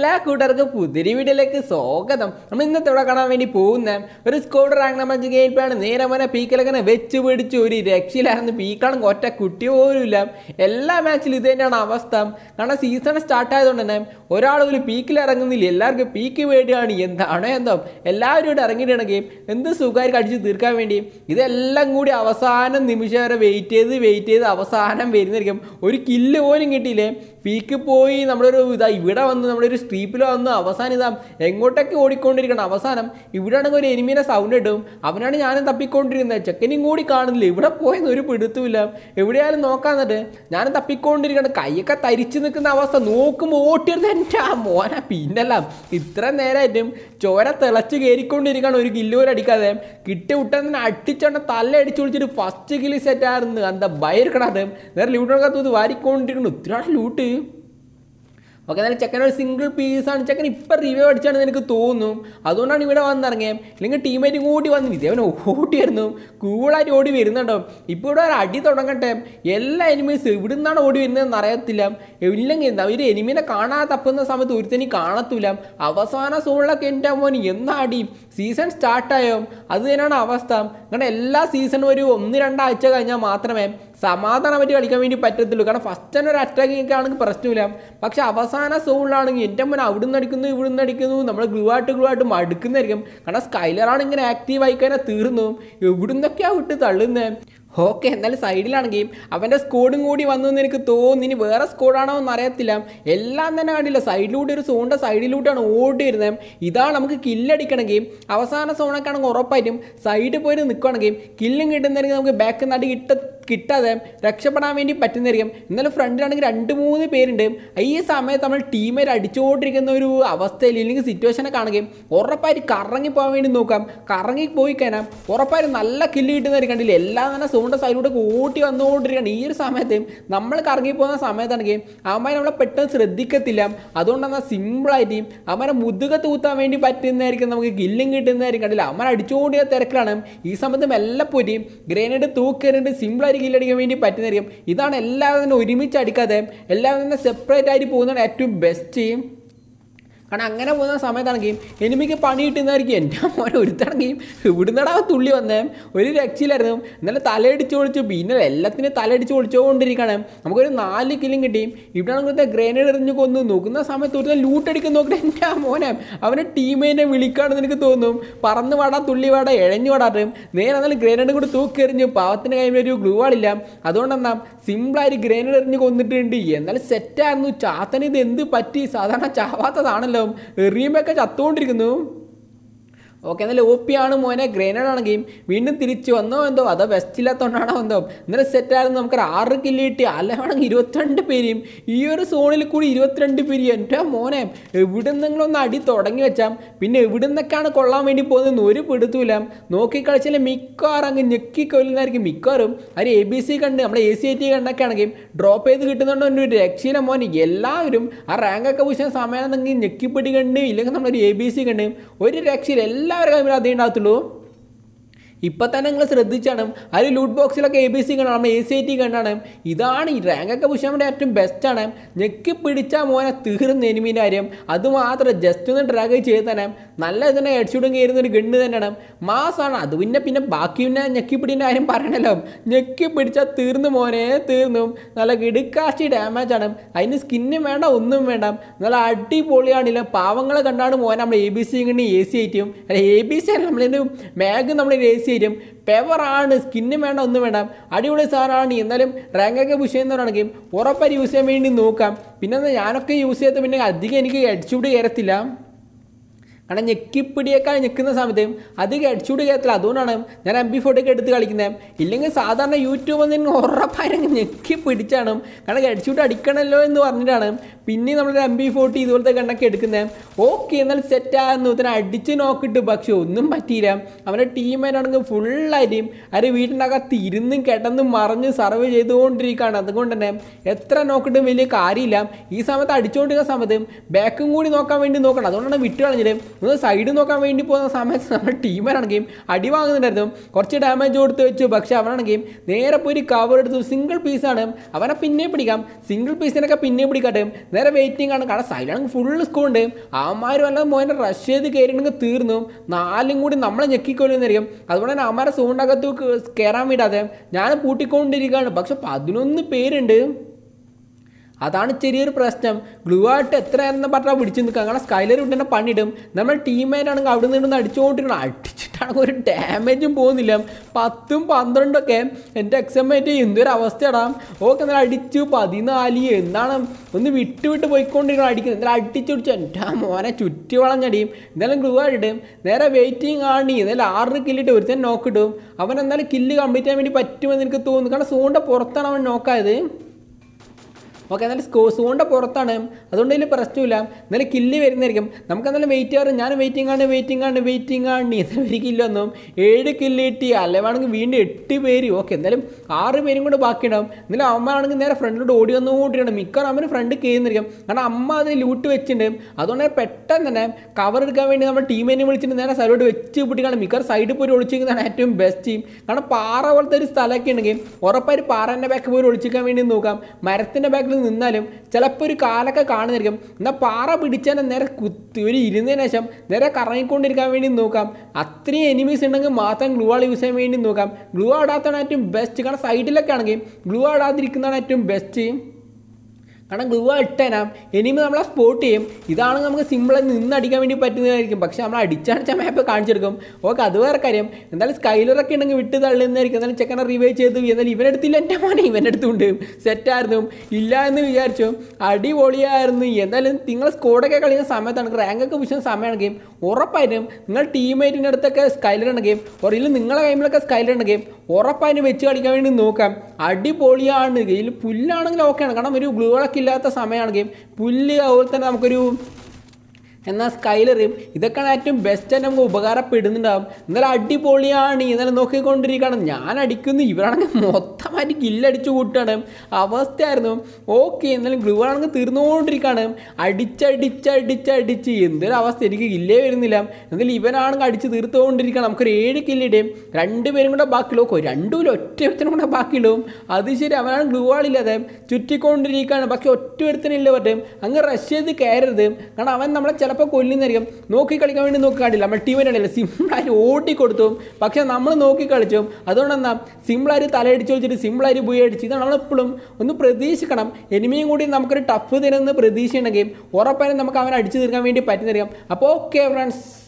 എല്ലാ കൂട്ടർക്കും പുതിരി വീഡിയോയിലേക്ക് സ്വാഗതം നമ്മൾ ഇന്നത്തെ ഇവിടെ കാണാൻ വേണ്ടി പോകുന്ന ഒരു സ്കോഡ് റാങ്ക് നമ്പർ ഗെയിമാണ് നേരെ മോനെ പീക്കലങ്ങനെ വെച്ച് പിടിച്ച് ഒരു രക്ഷയിലായിരുന്നു പീക്കാണെങ്കിൽ ഒറ്റ കുട്ടി പോലും ഇല്ല എല്ലാ മാച്ചിലും ഇത് തന്നെയാണ് അവസ്ഥ കാരണം സീസൺ സ്റ്റാർട്ട് ആയതുകൊണ്ട് തന്നെ ഒരാൾ ഒരു പീക്കിൽ ഇറങ്ങുന്നില്ല എല്ലാവർക്കും പീക്ക് വേണ്ടിയാണ് എന്താണോ എന്തോ എല്ലാവരും ഇവിടെ ഇറങ്ങിയിട്ടാണ് ഗെയിം എന്ത് സുഖമായിരിക്കും അടിച്ച് തീർക്കാൻ വേണ്ടി ഇതെല്ലാം കൂടി അവസാനം നിമിഷം വരെ വെയിറ്റ് ചെയ്ത് വെയിറ്റ് ചെയ്ത് അവസാനം വരുന്നതായിരിക്കും ഒരു കില്ല് പോലും കിട്ടിയില്ലേ പീക്ക് പോയി നമ്മളൊരു ഇതാ ഇവിടെ വന്ന് നമ്മളൊരു സ്ട്രീപ്പിൽ വന്ന് അവസാനം ഇതാ എങ്ങോട്ടൊക്കെ ഓടിക്കൊണ്ടിരിക്കണം അവസാനം ഇവിടെ ആണെങ്കിൽ ഒരു എനിമീനെ സൗണ്ട് ഇട്ടും അവനാണ് ഞാനും തപ്പിക്കൊണ്ടിരുന്നത് ചെക്കനും കൂടി കാണുന്നില്ല ഇവിടെ പോയെന്ന് ഒരു പിടുത്തുമില്ല എവിടെയായാലും നോക്കാൻ എന്നിട്ട് ഞാനും തപ്പിക്കൊണ്ടിരിക്കണം കൈയൊക്കെ തരിച്ചു നിൽക്കുന്ന അവസ്ഥ നോക്കുമ്പോൾ ഓട്ടിയത് എൻ്റെ ആ മോന പിന്നെല്ലാം ഇത്ര നേരമായിട്ടും ചോര തിളച്ച് കയറിക്കൊണ്ടിരിക്കുകയാണ് ഒരു കില്ലോര് അടിക്കാതെ കിട്ടി വിട്ടെന്ന് അടിച്ചോണ്ട് തല അടിച്ചു വിളിച്ചിട്ട് ഫസ്റ്റ് കിലി സെറ്റ് ആയിരുന്നു എന്താ ഭയങ്കരക്കണത് നേരെ ലൂട്ടിനൊക്കെ തൂത് വാരിക്കൊണ്ടിരിക്കുന്നു ഒത്തിരി ലൂട്ട് ഓക്കെ എന്നാലും ചെക്കൻ ഒരു സിംഗിൾ പീസാണ് ചെക്കൻ ഇപ്പം റിവ്യൂ അടിച്ചാണെന്ന് എനിക്ക് തോന്നുന്നു അതുകൊണ്ടാണ് ഇവിടെ വന്നിറങ്ങിയത് ഇല്ലെങ്കിൽ ടീമേറ്റും കൂടി വന്നു ഇതേവൻ ഓടിയായിരുന്നു കൂളായിട്ട് ഓടി വരുന്നുണ്ടോ ഇപ്പോൾ ഇവിടെ ഒരു അടി തുടങ്ങട്ടെ എല്ലാ എനിമീസ് ഇവിടെ നിന്നാണ് ഓടി വരുന്നതെന്ന് അറിയത്തില്ല ഇല്ലെങ്കിൽ എന്താ ഒരു എനിമീനെ കാണാതെ തപ്പുന്ന സമയത്ത് ഒരുത്തനി കാണത്തില്ല അവസാന സോണിലൊക്കെ എൻ്റെ മോൻ എന്നാ അടി സീസൺ സ്റ്റാർട്ടായോ അത് തന്നെയാണ് അവസ്ഥ കാരണം എല്ലാ സീസണും ഒരു ഒന്ന് രണ്ടാഴ്ച കഴിഞ്ഞാൽ മാത്രമേ സമാധാനമായിട്ട് കളിക്കാൻ വേണ്ടി പറ്റത്തുള്ളൂ കാരണം ഫസ്റ്റ് തന്നെ ഒരു അറ്റാക്കിംഗ് ആണെങ്കിൽ പ്രശ്നമില്ല പക്ഷെ അവസാന സോണിലാണെങ്കിൽ എൻ്റെ മുന്നേ അവിടുന്ന് അടിക്കുന്നു ഇവിടുന്ന് അടിക്കുന്നു നമ്മൾ ഗ്ലൂ ആയിട്ട് ഗ്ലൂ ആയിട്ട് മടുക്കുന്നതായിരിക്കും കാരണം സ്കൈലറാണ് ഇങ്ങനെ ആക്റ്റീവ് ആയിക്കഴിഞ്ഞാൽ തീർന്നു എവിടുന്നൊക്കെയാണ് വിട്ട് തള്ളുന്നത് ഓക്കെ എന്നാലും സൈഡിലാണെങ്കിൽ അവൻ്റെ സ്കോഡും കൂടി വന്നു എന്ന് എനിക്ക് തോന്നുന്നു ഇനി വേറെ സ്കോഡാണോ എന്ന് അറിയത്തില്ല എല്ലാം തന്നെ കണ്ടില്ല സൈഡിലൂടെ ഒരു സോണിൻ്റെ സൈഡിലൂടെയാണ് ഓടി വരുന്നത് ഇതാണ് നമുക്ക് കില്ലടിക്കണമെങ്കിൽ അവസാന സോണൊക്കെ ആണെങ്കിൽ ഉറപ്പായിട്ടും സൈഡിൽ പോയിട്ട് നിൽക്കുകയാണെങ്കിൽ കില്ലും കിട്ടുന്നതായിരിക്കും നമുക്ക് ബാക്ക് നടി കിട്ട കിട്ടാതെ രക്ഷപ്പെടാൻ വേണ്ടി പറ്റുന്നതായിരിക്കും എന്നാലും ഫ്രണ്ടിലാണെങ്കിൽ രണ്ട് മൂന്ന് പേരുണ്ട് ഈ സമയത്ത് നമ്മൾ ടീമേറ്റ് അടിച്ചുകൊണ്ടിരിക്കുന്ന ഒരു അവസ്ഥയിൽ ഇല്ലെങ്കിൽ സിറ്റുവേഷനൊക്കെ ആണെങ്കിൽ ഉറപ്പായിട്ട് കറങ്ങി പോകാൻ വേണ്ടി നോക്കാം കറങ്ങി പോയി കഴിഞ്ഞാൽ ഉറപ്പായിട്ട് നല്ല കില്ല് കിട്ടുന്നതായിരിക്കും കണ്ടില്ല എല്ലാം തന്നെ സോണിൻ്റെ സൈഡിലൂടെ ഓടി വന്നുകൊണ്ടിരിക്കുകയാണ് ഈ ഒരു സമയത്ത് നമ്മൾ കറങ്ങി പോകുന്ന സമയത്താണെങ്കിൽ അവന്മാർ നമ്മളെ പെട്ടെന്ന് ശ്രദ്ധിക്കത്തില്ല അതുകൊണ്ടാണ് സിമ്പിളായിട്ട് അവന്മാരെ മുതുക തൂത്താൻ വേണ്ടി പറ്റുന്നതായിരിക്കും നമുക്ക് കില്ലും കിട്ടുന്നതായിരിക്കും കണ്ടില്ല അവന്മാർ അടിച്ചുകൊണ്ടിയ തിരക്കിലാണ് ഈ സമയത്ത് മെല്ലെ പോയിട്ട് ഗ്രനേഡ് തൂക്കേറിട്ട് സിമ്പിളായിട്ട് കില്ലടിക്കാൻ വേണ്ടി പറ്റുന്നതായിരിക്കും ഇതാണ് എല്ലാവരും തന്നെ ഒരുമിച്ച് അടിക്കാതെ എല്ലാവരും തന്നെ സെപ്പറേറ്റ് ആയിട്ട് പോകുന്നതാണ് ഏറ്റവും ബെസ്റ്റ് കാരണം അങ്ങനെ പോകുന്ന സമയത്താണെങ്കിൽ എനിമിക്ക് പണി കിട്ടുന്നതായിരിക്കും എൻ്റെ മോനെ ഒരുത്തണെങ്കിൽ ഇവിടുന്നടാ തുള്ളി വന്നേ ഒരു രക്ഷയിലായിരുന്നു എന്നാലും തലയടിച്ച് ഒളിച്ചു പിന്നെ എല്ലാത്തിനും തലയടിച്ച് ഒളിച്ചുകൊണ്ടിരിക്കുകയാണ് നമുക്കൊരു നാല് കിലും കിട്ടി ഇവിടെ നമുക്ക് ഗ്രനേഡ് എറിഞ്ഞ് കൊന്നു നോക്കുന്ന സമയത്ത് ഒരു ലൂട്ടടിക്കാൻ നോക്കിയിട്ട് എൻ്റെ മോനെ അവനെ ടീമേനെ വിളിക്കാണെന്ന് എനിക്ക് തോന്നും പറന്ന് വാടാ തുള്ളി വാടാ ഇഴഞ്ഞു വാടാട്ട് നേരെ എന്നാലും ഗ്രനേഡ് കൂടി തൂക്കെറിഞ്ഞു പാവത്തിൻ്റെ കയ്യിൽ ഒരു ഗ്ലൂ ആളില്ല അതുകൊണ്ടെന്നാ സിമ്പിളായിട്ട് ഗ്രനേഡ് എറിഞ്ഞ് കൊന്നിട്ടുണ്ട് എന്നാലും സെറ്റായിരുന്നു ചാത്തന് ഇത് എന്ത് പറ്റി സാധാരണ ചാവാത്തതാണല്ലോ എറിയുമ്പോഴൊക്കെ ചത്തുകൊണ്ടിരിക്കുന്നു ഓക്കെ എന്നാലും ഒ പി ആണ് മോനെ ഗ്രേനേഡ് ആണെങ്കിൽ വീണ്ടും തിരിച്ചു വന്നോ എന്തോ അതോ വെസ്റ്റ് ഇല്ലാത്തതുകൊണ്ടാണോ എന്തോ ഇന്നലെ സെറ്റായിരുന്നു നമുക്കൊരു ആറ് കില്ല് കിട്ടി അല്ലാണെങ്കിൽ ഇരുപത്തിരണ്ട് പേരും ഈ ഒരു സോണിൽ കൂടി ഇരുപത്തിരണ്ട് പേര് എൻ്റെ മോനെ എവിടെ നിന്നെങ്കിലും ഒന്ന് അടി തുടങ്ങി വെച്ചാൽ പിന്നെ എവിടെ നിന്നൊക്കെയാണ് കൊള്ളാൻ വേണ്ടി പോകുന്നത് ഒരു പിടുത്തൂല നോക്കി കളിച്ചാൽ മിക്കവാറും അങ്ങ് ഞെക്കി കൊല്ലുന്നതായിരിക്കും മിക്കവാറും അവർ എ ബി സി കണ്ട് നമ്മുടെ എ സി ഐ ടി കണ്ടൊക്കെ ആണെങ്കിൽ ഡ്രോപ്പ് ചെയ്ത് കിട്ടുന്നുണ്ട് ഒരു രക്ഷീന മോനെ എല്ലാവരും ആ റാങ്കൊക്കെ പുഷിച്ച സമയം നിങ്ങൾ ഞെക്കിപ്പിടി കണ്ട് ഇല്ലെങ്കിൽ നമ്മളൊരു എ ബി സി കണ്ട് ഒരു രക്ഷയിൽ എല്ലാവരും കൈമിൽ അതേ ഉണ്ടാകത്തുള്ളൂ ഇപ്പം തന്നെ നിങ്ങൾ ശ്രദ്ധിച്ചാണ് ആ ഒരു ലൂട്ട് ബോക്സിലൊക്കെ എ ബി സി കണ്ടാണ് നമ്മൾ എ സി ഐ ടി കണ്ടാണ് ഇതാണ് ഈ റാങ്കൊക്കെ പുഷാൻ വേണ്ടി ഏറ്റവും ബെസ്റ്റാണ് ഞെക്കി പിടിച്ചാൽ മോനെ തീർന്ന എനിമീൻ്റെ കാര്യം അതുമാത്രം ജസ്റ്റ് ഒന്ന് ഡ്രാഗ് ചെയ്ത് തന്നെ നല്ല ഇതിനെ ഹെഡ്ഷൂട്ടും കയറുന്ന ഒരു ഗണ്ണ് തന്നെയാണ് മാസാണ് അത് പിന്നെ പിന്നെ ബാക്കി പിന്നെ ഞെക്കി പിടിൻ്റെ കാര്യം പറയണല്ലോ ഞെക്കി പിടിച്ചാൽ തീർന്നു മോനെ തീർന്നു നല്ല കിടുക്കാശി ഡാമേജ് ആണ് അതിന് സ്കിന്നും വേണ്ട ഒന്നും വേണ്ട നല്ല അടിപൊളിയാണില്ല പാവങ്ങളെ കണ്ടാണ് മോനെ നമ്മൾ എ ബി സി കണ്ടി എ സി ഐറ്റും അല്ല എ ബി സി അല്ല നമ്മളിന് മാഗ് നമ്മൾ എ സി ഐറ്റും പെവറാണ് സ്കിന്നും വേണ്ട ഒന്നും വേണ്ട അടിപൊളി സാധനമാണ് എന്നാലും റാങ്കൊക്കെ പുഷ് ചെയ്യുന്നവരാണെങ്കിൽ ഉറപ്പായി യൂസ് ചെയ്യാൻ വേണ്ടി നോക്കാം പിന്നെ ഞാനൊക്കെ യൂസ് ചെയ്ത പിന്നെ അധികം എനിക്ക് ഹെഡ്ഷൂട്ട് കയറത്തില്ല കാരണം ഞെക്കിപ്പിടിയേക്കാൾ ഞെക്കുന്ന സമയത്ത് അധികം ഹെഡ്ഷൂട്ട് കയറത്തില്ല അതുകൊണ്ടാണ് ഞാൻ എം ബി ഫോട്ടോയൊക്കെ എടുത്ത് കളിക്കുന്നത് ഇല്ലെങ്കിൽ സാധാരണ യൂട്യൂബ് നിന്ന് ഉറപ്പായും ഞെക്കി പിടിച്ചാണ് കാരണം ഹെഡ്ഷൂട്ട് അടിക്കണമല്ലോ എന്ന് പറഞ്ഞിട്ടാണ് പിന്നെ നമ്മൾ എം ബി ഫോർട്ടി ഇതുപോലത്തെ കണ്ണൊക്കെ എടുക്കുന്നത് ഓക്കെ എന്നാൽ സെറ്റായിരുന്നു ഇതിനെ അടിച്ച് നോക്കിയിട്ട് പക്ഷെ ഒന്നും പറ്റിയില്ല അവൻ്റെ ടീമേറ്റാണെങ്കിൽ ഫുള്ളായിട്ടും അവർ വീട്ടിൻ്റെ അകത്ത് ഇരുന്നും കിടന്നും മറിഞ്ഞ് സർവ് ചെയ്തുകൊണ്ടിരിക്കുകയാണ് അതുകൊണ്ട് തന്നെ എത്ര നോക്കിയിട്ടും വലിയ കാര്യമില്ല ഈ സമയത്ത് അടിച്ചുകൊണ്ടിരിക്കുന്ന സമയത്ത് ബാക്കും കൂടി നോക്കാൻ വേണ്ടി നോക്കണം അതുകൊണ്ടാണ് വിട്ട് കളഞ്ഞിട്ട് ഒന്ന് സൈഡ് നോക്കാൻ വേണ്ടി പോകുന്ന സമയത്ത് നമ്മുടെ ടീമനാണെങ്കിൽ അടി വാങ്ങുന്നുണ്ടായിരുന്നു കുറച്ച് ഡാമേജ് കൊടുത്ത് വെച്ചു പക്ഷെ അവനാണെങ്കിൽ നേരെ പോയി ഒരു കവർ എടുത്തു സിംഗിൾ പീസാണ് അവനെ പിന്നെ പിടിക്കാം സിംഗിൾ പീസിനൊക്കെ പിന്നെ പിടിക്കട്ടെ നേരെ വെയിറ്റിംഗ് ആണ് കാരണം സൈഡിലാണെങ്കിൽ ഫുൾ സ്കോർ ഉണ്ട് അവന്മാർ വല്ല മോനെ റഷ് ചെയ്ത് കയറിയിട്ടുണ്ടെങ്കിൽ തീർന്നു നാലും കൂടി നമ്മളെ ഞെക്കിക്കൊല്ലുന്നതായിരിക്കും അതുകൊണ്ട് തന്നെ അവന്മാരെ സൂണ്ടകത്ത് കയറാൻ വിടാതെ ഞാൻ പൂട്ടിക്കൊണ്ടിരിക്കുകയാണ് പക്ഷെ പതിനൊന്ന് പേരുണ്ട് അതാണ് ചെറിയൊരു പ്രശ്നം ഗ്ലൂ ആയിട്ട് എത്ര നേരം പറഞ്ഞാൽ പിടിച്ച് നിൽക്കുക അങ്ങനെ സ്കൈലർ വിട്ട് തന്നെ പണിയിടും നമ്മൾ ടീമേറ്റാണെങ്കിൽ അവിടെ നിന്ന് അടിച്ചുകൊണ്ടിരിക്കണം അടിച്ചിട്ടാണെങ്കിൽ ഒരു ഡാമേജും പോകുന്നില്ല പത്തും പന്ത്രണ്ടൊക്കെ എൻ്റെ എക്സമേറ്റ് എന്തൊരു അവസ്ഥയാടാ ഓക്കെ എന്നാലും അടിച്ചു പതിനാല് എന്താണ് ഒന്ന് വിട്ട് വിട്ട് പോയിക്കൊണ്ടിരിക്കണം അടിക്കുന്നത് എന്നാലും അടിച്ചു പിടിച്ചു എൻ്റെ മോനെ ചുറ്റി വളഞ്ഞടിയും എന്തായാലും ഗ്ലൂ ആയിട്ട് നേരെ വെയിറ്റിംഗ് ആണ് എന്നാലും ആറ് കില്ലിട്ട് ഒരുത്തൻ നോക്കിട്ടും അവൻ എന്തായാലും കില്ല് കംപ്ലീറ്റ് ചെയ്യാൻ വേണ്ടി പറ്റുമെന്ന് എനിക്ക് തോന്നുന്നു കാരണം സൂണ്ട പുറത്താണ് അവൻ നോക്കായത് ഓക്കെ എന്നാലും സ്കോ സൂണ്ട പുറത്താണ് അതുകൊണ്ട് ഇതിൽ പ്രശ്നമില്ല എന്നാലും കില്ല് വരുന്നതായിരിക്കും നമുക്ക് എന്നാലും വെയിറ്റ് ചെയ്യാറ് ഞാൻ വെയിറ്റിംഗ് ആണ് വെയിറ്റിംഗ് ആണ് വെയിറ്റിംഗ് ആണ് എന്നാലും ഒരു കില്ലൊന്നും ഏഴ് കില്ല് കിട്ടി അല്ലെ വേണമെങ്കിൽ വീണ്ടും എട്ട് പേര് ഓക്കെ എന്തായാലും ആറ് പേരും കൂടെ ബാക്കിയുണ്ടാവും എന്നാലും അമ്മയാണെങ്കിൽ നേരെ ഫ്രണ്ടിലോട്ട് ഓടി വന്നുകൊണ്ടിരിക്കണം മിക്കവാറും അമ്മന് ഫ്രണ്ട് കയറുന്നിരിക്കും കാരണം അമ്മ അതിൽ ലൂട്ട് വെച്ചിട്ടുണ്ട് അതുകൊണ്ട് തന്നെ പെട്ടെന്ന് തന്നെ കവർ എടുക്കാൻ വേണ്ടി നമ്മുടെ ടീമിനെ വിളിച്ചിട്ട് നേരെ സൈഡോട്ട് വെച്ച് പിടിക്കണം മിക്കവാറും സൈഡിൽ പോയി ഒളിച്ചിരിക്കുന്നതാണ് ഏറ്റവും ബെസ്റ്റ് ടീം കാരണം പാറ പോലത്തെ ഒരു സ്ഥലമൊക്കെ ഉണ്ടെങ്കിൽ ഉറപ്പായിട്ട് പാറേൻ്റെ ബാക്ക് പോയി ഒളിച്ചിക്കാൻ വേണ്ടി നോക്കാം മരത്തിൻ്റെ ബാക്കിൽ നിന്നാലും ചിലപ്പോൾ ഒരു കാലൊക്കെ കാണുന്നതായിരിക്കും എന്നാൽ പാറ പിടിച്ചാൽ നേരെ കുത്തി ഒരു ഇരുന്നതിന് ശേഷം നേരെ കറങ്ങിക്കൊണ്ടിരിക്കാൻ വേണ്ടി നോക്കാം അത്രയും എനിമീസ് ഉണ്ടെങ്കിൽ മാത്രം ഗ്ലൂ ആൾ യൂസ് ചെയ്യാൻ വേണ്ടി നോക്കാം ഗ്ലൂ ആടാത്താണ് ഏറ്റവും ബെസ്റ്റ് കാരണം സൈഡിലൊക്കെ ആണെങ്കിൽ ഗ്ലൂ ആടാതിരിക്കുന്നതാണ് ഏറ്റവും ബെസ്റ്റ് കാരണം ഗ്ലൂ ഇട്ടേനാം എനിമി നമ്മളെ സ്പോട്ട് ചെയ്യും ഇതാണ് നമുക്ക് സിമ്പിളായി നിന്ന് അടിക്കാൻ വേണ്ടി പറ്റുന്നതായിരിക്കും പക്ഷെ നമ്മൾ അടിച്ചടിച്ച മാപ്പ് കാണിച്ചെടുക്കും ഓക്കെ അത് വേറെ കാര്യം എന്തായാലും സ്കൈലറൊക്കെ ഉണ്ടെങ്കിൽ വിട്ട് തള്ളുന്നതായിരിക്കും എന്നാലും ചെക്കനെ റിവൈവ് ചെയ്തു എന്നാലും ഇവനെടുത്തില്ല എൻ്റെ മോനെ ഇവൻ്റെ അടുത്തുണ്ട് സെറ്റായിരുന്നു ഇല്ല എന്ന് വിചാരിച്ചു അടിപൊളിയായിരുന്നു എന്തായാലും നിങ്ങൾ സ്കോഡൊക്കെ കളിക്കുന്ന സമയത്താണ് റാങ്കൊക്കെ വിഷയം സമയമാണെങ്കിൽ ഉറപ്പായിട്ടും നിങ്ങൾ ടീമേറ്റിൻ്റെ അടുത്തൊക്കെ സ്കൈലർ ഉണ്ടെങ്കിൽ ഒറിയിൽ നിങ്ങളെ കൈമിലൊക്കെ സ്കൈലർ ഉണ്ടെങ്കിൽ ഉറപ്പായിട്ടും വെച്ച് കളിക്കാൻ വേണ്ടി നോക്കാം അടിപൊളിയാണ് ഇതിൽ പുല്ലാണെങ്കിൽ ഓക്കെയാണ് കാരണം ഒരു ഗ്ലൂകളൊക്കെ ഇല്ലാത്ത സമയമാണെങ്കിൽ പുല്ല് അതുപോലെ തന്നെ നമുക്കൊരു എന്നാൽ സ്കൈലറും ഇതൊക്കെയാണ് ഏറ്റവും ബെസ്റ്റ് ആയിട്ട് നമുക്ക് ഉപകാരപ്പെടുന്നുണ്ടാവും എന്നാലും അടിപൊളിയാണ് എന്നാലും നോക്കിക്കൊണ്ടിരിക്കുകയാണ് ഞാൻ അടിക്കുന്നു ഇവരാണെങ്കിൽ മൊത്തമായിട്ട് കില്ലടിച്ച് കൂട്ടുകയാണ് അവസ്ഥയായിരുന്നു ഓക്കെ എന്നാലും ഗ്ലൂ ആണെങ്കിൽ തീർന്നുകൊണ്ടിരിക്കുകയാണ് അടിച്ചടിച്ചടിച്ചടിച്ച് എന്തൊരു അവസ്ഥ എനിക്ക് കില്ലേ വരുന്നില്ല എന്നാലും ഇവനാണെങ്കിൽ അടിച്ച് തീർത്തുകൊണ്ടിരിക്കുകയാണ് നമുക്കൊരു ഏഴ് കില്ലിടേയും രണ്ടുപേരും കൂടെ ബാക്കിയുള്ളൂ ഓ രണ്ടും ഒറ്റ ഒരുത്തനും കൂടെ ബാക്കിയുള്ളൂ അത് ശരി അവനാണ് ഗ്ലൂ ആളില്ലാതെ ചുറ്റിക്കൊണ്ടിരിക്കുകയാണ് പക്ഷെ ഒറ്റ ഒരുത്തനില്ല പറ്റും അങ്ങ് റഷ് ചെയ്ത് കയറരുത് കാരണം അവൻ നമ്മളെ ചിലപ്പോൾ കൊല്ലുന്നതായിരിക്കും നോക്കി കളിക്കാൻ വേണ്ടി നോക്കി കാണില്ല നമ്മൾ ടീമിനാണല്ലോ സിമ്പിളായിട്ട് ഓടി കൊടുത്തു പക്ഷെ നമ്മൾ നോക്കി കളിച്ചു അതുകൊണ്ട് എന്താ സിമ്പിളായിട്ട് തലയടിച്ച് വെച്ചിട്ട് സിമ്പിളായിട്ട് പോയി അടിച്ച് ഇതാണ് നമ്മളെപ്പോഴും ഒന്ന് പ്രതീക്ഷിക്കണം എനിമിയും കൂടി നമുക്കൊരു ടഫ് തരുന്ന പ്രതീക്ഷ ഉണ്ടെങ്കിൽ ഉറപ്പായും നമുക്ക് അവനെ അടിച്ചു തീർക്കാൻ വേണ്ടി പറ്റുന്നതായിരിക്കും അപ്പോൾ ഓക്കെ ഫ്രണ്ട്സ്